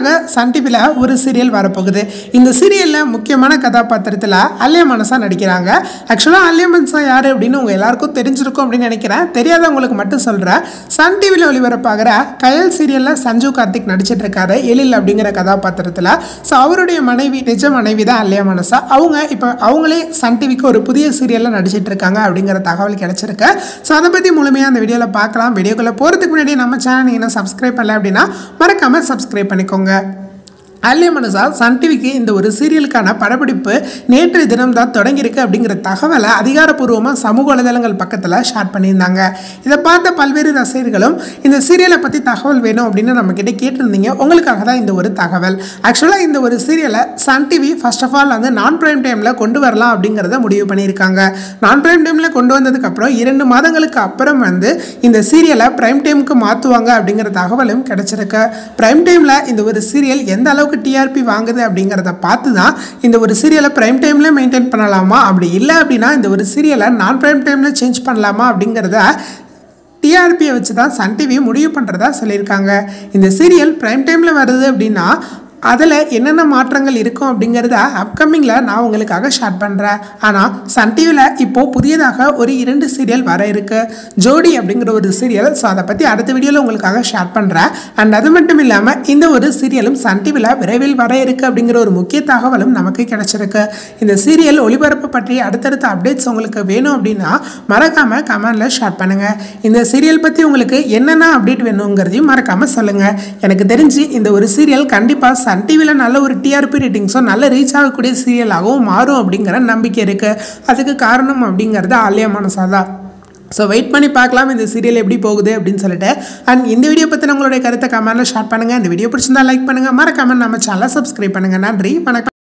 அடுத்ததாக சன் டிவியில் ஒரு சீரியல் வரப்போகுது இந்த சீரியலில் முக்கியமான கதாபாத்திரத்தில் அல்லிய மனசா நடிக்கிறாங்க ஆக்சுவலாக அல்லிய மனசா யார் அப்படின்னு உங்கள் எல்லாருக்கும் தெரிஞ்சிருக்கும் அப்படின்னு நினைக்கிறேன் தெரியாதவங்களுக்கு மட்டும் சொல்கிறேன் சன் டிவியில் ஒளிபரப்பாகிற கயல் சீரியலில் சஞ்சு கார்த்திக் நடிச்சிட்டு இருக்காரு எழில் அப்படிங்கிற கதாபாத்திரத்தில் ஸோ அவருடைய மனைவி நிஜ மனைவி தான் அல்லியா மனசா அவங்க இப்போ அவங்களே சன் டிவிக்கு ஒரு புதிய சீரியலில் நடிச்சிட்டு இருக்காங்க அப்படிங்கிற தகவல் கிடைச்சிருக்கு ஸோ அதை பற்றி முழுமையாக அந்த வீடியோவில் பார்க்கலாம் வீடியோக்குள்ளே போகிறதுக்கு முன்னாடி நம்ம சேனல் நீங்கள் சப்ஸ்கிரைப் பண்ணல அப்படின்னா மறக்காமல் சப்ஸ்கிரைப் பண்ணிக்கோங்க அல்லிய மனசா சன் டிவிக்கு இந்த ஒரு சீரியலுக்கான படப்பிடிப்பு நேற்று தினம் தான் தொடங்கியிருக்கு அப்படிங்கிற தகவலை அதிகாரப்பூர்வமாக சமூக வலைதளங்கள் பக்கத்தில் ஷேர் பண்ணியிருந்தாங்க இதை பார்த்த பல்வேறு ரசிகர்களும் இந்த சீரியலை பற்றி தகவல் வேணும் அப்படின்னு நம்மக்கிட்ட கேட்டிருந்தீங்க உங்களுக்காக தான் இந்த ஒரு தகவல் ஆக்சுவலாக இந்த ஒரு சீரியலை Sun TV first of all வந்து நான் பிரைம் டைமில் கொண்டு வரலாம் அப்படிங்கிறத முடிவு பண்ணியிருக்காங்க நான் பிரைம் டைமில் கொண்டு வந்ததுக்கப்புறம் இரண்டு மாதங்களுக்கு அப்புறம் வந்து இந்த சீரியலை பிரைம் டைமுக்கு மாற்றுவாங்க அப்படிங்கிற தகவலும் கிடைச்சிருக்கு பிரைம் டைமில் இந்த ஒரு சீரியல் எந்த அளவுக்கு டிஆர்பி வாங்குது அப்படிங்கிறத பார்த்து தான் இந்த ஒரு சீரியலை பிரைம் டைமில் மெயின்டைன் பண்ணலாமா அப்படி இல்லை அப்படின்னா இந்த ஒரு சீரியலை நான் பிரைம் டைமில் சேஞ்ச் பண்ணலாமா அப்படிங்கிறத டிஆர்பியை வச்சு தான் சன் டிவி முடிவு பண்ணுறதா சொல்லியிருக்காங்க இந்த சீரியல் பிரைம் டைமில் வருது அப்படின்னா அதில் என்னென்ன மாற்றங்கள் இருக்கும் அப்படிங்கிறத அப்கமிங்கில் நான் உங்களுக்காக ஷேர் பண்ணுறேன் ஆனால் சன் டிவியில் இப்போது புதியதாக ஒரு இரண்டு சீரியல் வர இருக்கு ஜோடி அப்படிங்கிற ஒரு சீரியல் ஸோ அதை பற்றி அடுத்த வீடியோவில் உங்களுக்காக ஷேர் பண்ணுறேன் அண்ட் அது மட்டும் இல்லாமல் இந்த ஒரு சீரியலும் சன் டிவியில் விரைவில் வர இருக்கு அப்படிங்கிற ஒரு முக்கிய தகவலும் நமக்கு கிடைச்சிருக்கு இந்த சீரியல் ஒளிபரப்பு பற்றி அடுத்தடுத்த அப்டேட்ஸ் உங்களுக்கு வேணும் அப்படின்னா மறக்காமல் கமெண்டில் ஷேர் பண்ணுங்கள் இந்த சீரியல் பற்றி உங்களுக்கு என்னென்ன அப்டேட் வேணுங்கிறதையும் மறக்காமல் சொல்லுங்கள் எனக்கு தெரிஞ்சு இந்த ஒரு சீரியல் கண்டிப்பாக சன் டிவியில் நல்ல ஒரு டிஆர்பி ரேட்டிங்ஸும் நல்ல ரீச் ஆகக்கூடிய சீரியலாகவும் மாறும் அப்படிங்கிற நம்பிக்கை இருக்குது அதுக்கு காரணம் அப்படிங்கிறது ஆலியா மனசா தான் ஸோ வெயிட் பண்ணி பார்க்கலாம் இந்த சீரியல் எப்படி போகுது அப்படின்னு சொல்லிட்டு அண்ட் இந்த வீடியோ பற்றின உங்களுடைய கருத்தை கமெண்ட்டில் ஷேர் பண்ணுங்கள் இந்த வீடியோ பிடிச்சிருந்தா லைக் பண்ணுங்கள் மறக்காமல் நம்ம சேனலை சப்ஸ்கிரைப் பண்ணுங்கள் நன்றி வணக்கம்